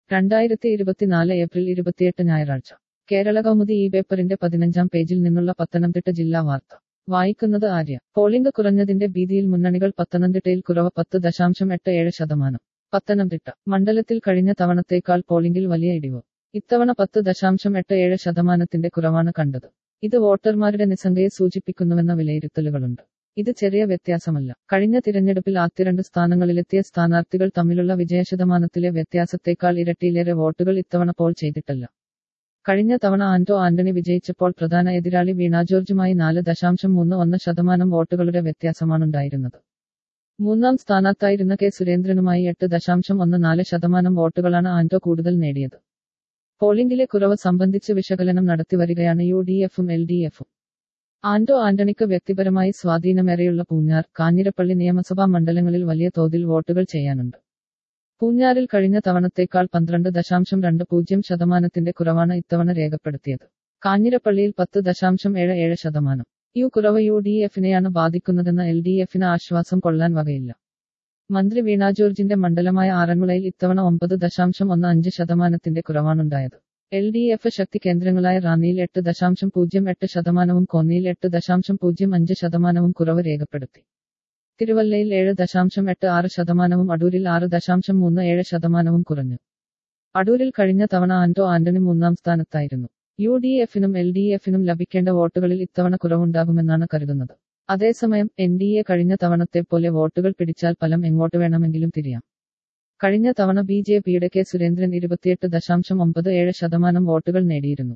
രണ്ടായിരത്തി ഇരുപത്തിനാല് ഏപ്രിൽ ഇരുപത്തിയെട്ട് ഞായറാഴ്ച കേരള കൗമുദി ഈ പേപ്പറിന്റെ പതിനഞ്ചാം പേജിൽ നിന്നുള്ള പത്തനംതിട്ട ജില്ലാ വാർത്ത വായിക്കുന്നത് ആര്യ പോളിംഗ് കുറഞ്ഞതിന്റെ ഭീതിയിൽ മുന്നണികൾ പത്തനംതിട്ടയിൽ കുറവ് പത്ത് ദശാംശം എട്ട് ഏഴ് ശതമാനം പത്തനംതിട്ട മണ്ഡലത്തിൽ കഴിഞ്ഞ തവണത്തേക്കാൾ പോളിംഗിൽ വലിയ ഇടിവ് ഇത്തവണ പത്ത് ദശാംശം എട്ട് ഏഴ് ശതമാനത്തിന്റെ കുറവാണ് കണ്ടത് ഇത് വോട്ടർമാരുടെ നിസ്സംഗയെ സൂചിപ്പിക്കുന്നുവെന്ന വിലയിരുത്തലുകളുണ്ട് ഇത് ചെറിയ വ്യത്യാസമല്ല കഴിഞ്ഞ തിരഞ്ഞെടുപ്പിൽ ആദ്യ രണ്ട് സ്ഥാനങ്ങളിലെത്തിയ സ്ഥാനാർത്ഥികൾ തമ്മിലുള്ള വിജയശതമാനത്തിലെ വ്യത്യാസത്തേക്കാൾ ഇരട്ടിയിലേറെ വോട്ടുകൾ ഇത്തവണ പോൾ ചെയ്തിട്ടല്ല കഴിഞ്ഞ തവണ ആന്റോ ആന്റണി വിജയിച്ചപ്പോൾ പ്രധാന എതിരാളി വീണ ജോർജുമായി നാല് ദശാംശം മൂന്ന് ഒന്ന് ശതമാനം വോട്ടുകളുടെ വ്യത്യാസമാണുണ്ടായിരുന്നത് മൂന്നാം സ്ഥാനത്തായിരുന്ന കെ സുരേന്ദ്രനുമായി എട്ട് ദശാംശം ഒന്ന് നാല് ശതമാനം വോട്ടുകളാണ് ആന്റോ കൂടുതൽ നേടിയത് പോളിംഗിലെ കുറവ് സംബന്ധിച്ച് വിശകലനം നടത്തിവരികയാണ് യു ഡി എഫും എൽ ഡി എഫും ആന്റോ ആന്റണിക്ക് വ്യക്തിപരമായി സ്വാധീനമേറെയുള്ള പൂഞ്ഞാർ കാഞ്ഞിരപ്പള്ളി നിയമസഭാ മണ്ഡലങ്ങളിൽ വലിയ തോതിൽ വോട്ടുകൾ ചെയ്യാനുണ്ട് പൂഞ്ഞാറിൽ കഴിഞ്ഞ തവണത്തേക്കാൾ പന്ത്രണ്ട് ദശാംശം രണ്ട് പൂജ്യം ശതമാനത്തിന്റെ കുറവാണ് ഇത്തവണ രേഖപ്പെടുത്തിയത് കാഞ്ഞിരപ്പള്ളിയിൽ പത്ത് ദശാംശം ഏഴ് ഏഴ് ശതമാനം യു കുറവ് യു ഡി എഫിനെയാണ് ബാധിക്കുന്നതെന്ന എൽ ഡി എഫിന് ആശ്വാസം കൊള്ളാൻ വകയില്ല മന്ത്രി വീണ ജോർജിന്റെ മണ്ഡലമായ ആറന്മുളയിൽ ഇത്തവണ ഒമ്പത് ദശാംശം ഒന്ന് അഞ്ച് ശതമാനത്തിന്റെ കുറവാണുണ്ടായത് എൽ ഡി എഫ് ശക്തി കേന്ദ്രങ്ങളായ റാന്നിയിൽ എട്ട് ദശാംശം പൂജ്യം എട്ട് ശതമാനവും കോന്നിയിൽ എട്ട് ദശാംശം പൂജ്യം അഞ്ച് ശതമാനവും കുറവ് രേഖപ്പെടുത്തി തിരുവല്ലയിൽ ഏഴ് ദശാംശം എട്ട് ആറ് ശതമാനവും അടൂരിൽ ആറ് ദശാംശം മൂന്ന് ഏഴ് ശതമാനവും കുറഞ്ഞു അടൂരിൽ കഴിഞ്ഞ തവണ ആന്റോ ആന്റണി മൂന്നാം സ്ഥാനത്തായിരുന്നു യു ഡി എഫിനും എൽ ഡി എഫിനും ലഭിക്കേണ്ട വോട്ടുകളിൽ ഇത്തവണ കുറവുണ്ടാകുമെന്നാണ് കരുതുന്നത് അതേസമയം എൻ ഡി എ കഴിഞ്ഞ തവണത്തെ പോലെ വോട്ടുകൾ പിടിച്ചാൽ ഫലം എങ്ങോട്ട് വേണമെങ്കിലും തിരിയാം കഴിഞ്ഞ തവണ ബി ജെ പിയുടെ കെ സുരേന്ദ്രൻ ഇരുപത്തിയെട്ട് ദശാംശം ഒമ്പത് ഏഴ് ശതമാനം വോട്ടുകൾ നേടിയിരുന്നു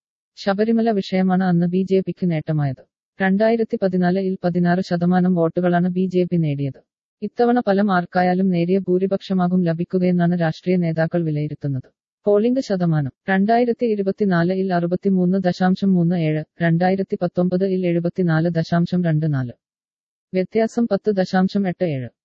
ശബരിമല വിഷയമാണ് അന്ന് ബി ജെ പിക്ക് നേട്ടമായത് രണ്ടായിരത്തി പതിനാലിൽ പതിനാറ് ശതമാനം വോട്ടുകളാണ് ബി ജെ പി നേടിയത് ഇത്തവണ ഫലം ആർക്കായാലും നേരിയ ഭൂരിപക്ഷമാകും ലഭിക്കുകയെന്നാണ് രാഷ്ട്രീയ നേതാക്കൾ വിലയിരുത്തുന്നത് പോളിംഗ് ശതമാനം രണ്ടായിരത്തി ഇരുപത്തിനാലിൽ അറുപത്തിമൂന്ന് ദശാംശം മൂന്ന് ഏഴ് രണ്ടായിരത്തി പത്തൊമ്പതിൽ എഴുപത്തിനാല് ദശാംശം രണ്ട് നാല് വ്യത്യാസം പത്ത് ദശാംശം എട്ട് ഏഴ്